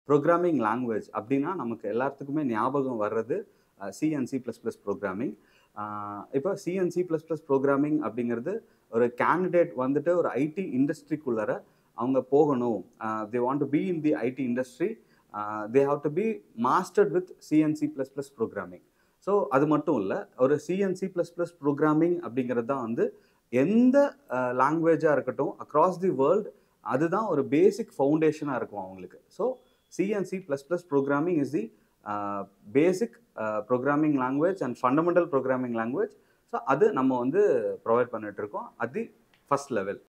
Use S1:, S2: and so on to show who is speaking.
S1: programming language அப்படின்னா நமக்கு எல்லாத்துக்குமே ஞாபகம் வர்றது சிஎன்சி ப்ளஸ் ப்ளஸ் ப்ரோக்ராமிங் இப்போ சிஎன்சி ப்ளஸ் ப்ளஸ் ப்ரோக்ராமிங் அப்படிங்கிறது ஒரு கேண்டிடேட் வந்துட்டு ஒரு ஐடி இண்டஸ்ட்ரிக்குள்ளார அவங்க போகணும் they want to be in the IT industry they have to be mastered with C and C plus plus programming so அது மட்டும் இல்லை ஒரு சிஎன்சி ப்ளஸ் ப்ளஸ் ப்ரோக்ராமிங் அப்படிங்கிறது தான் வந்து எந்த லாங்குவேஜாக இருக்கட்டும் அக்ராஸ் தி வேர்ல்டு அதுதான் ஒரு பேசிக் ஃபவுண்டேஷனாக இருக்கும் அவங்களுக்கு so C and C plus plus programming is the basic programming language and fundamental programming language so அது நம்ம வந்து ப்ரொவைட் பண்ணிட்டு இருக்கோம் அது ஃபஸ்ட் லெவல்